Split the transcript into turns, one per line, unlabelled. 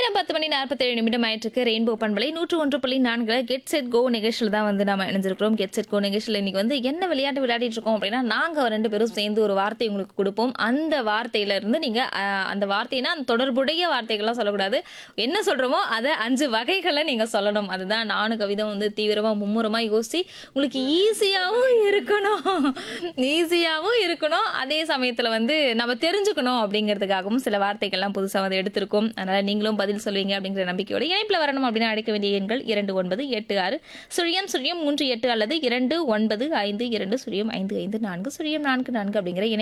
நேரம் பத்து மணி நாற்பத்தேழு நிமிடம் ஆயிட்டிருக்கு ரெயின்போ பண்பலை நூற்று ஒன்று புள்ளி நான்கு கெட் செட் கோ நிகழ்ச்சியில் தான் வந்து நம்ம இணைஞ்சிருக்கிறோம் கெட் செட் கோ நிகழ்ச்சியில் இன்னைக்கு வந்து என்ன விளையாட்டு விளையாடிட்டு இருக்கோம் அப்படின்னா நாங்கள் ரெண்டு பேரும் சேர்ந்து ஒரு வார்த்தை உங்களுக்கு கொடுப்போம் அந்த வார்த்தையில இருந்து நீங்க அஹ், அந்த வார்த்தைனா அந்த தொடர்புடைய வார்த்தைகள்லாம் சொல்லக்கூடாது என்ன சொல்றோமோ அதை அஞ்சு வகைகளை நீங்க சொல்லணும் அதுதான் நானும் கவிதம் வந்து தீவிரமா மும்முரமா யோசிச்சு உங்களுக்கு ஈஸியாகவும் இருக்கணும் ஈஸியாகவும் இருக்கணும் அதே சமயத்துல வந்து நம்ம தெரிஞ்சுக்கணும் அப்படிங்கிறதுக்காகவும் சில வார்த்தைகள்லாம் புதுசா வந்து எடுத்திருக்கோம் அதனால நீங்களும் பதில் சொல்வீங்க அப்படிங்கிற நம்பிக்கையோட இணைப்புல வரணும் அப்படின்னா அழைக்க வேண்டிய எண்கள் இரண்டு ஒன்பது எட்டு ஆறு சுழியம் சுழியம் மூன்று எட்டு அல்லது இரண்டு ஒன்பது ஐந்து இரண்டு சுழியம் ஐந்து ஐந்து நான்கு சுழியம் நான்கு நான்கு அப்படிங்கிற இணை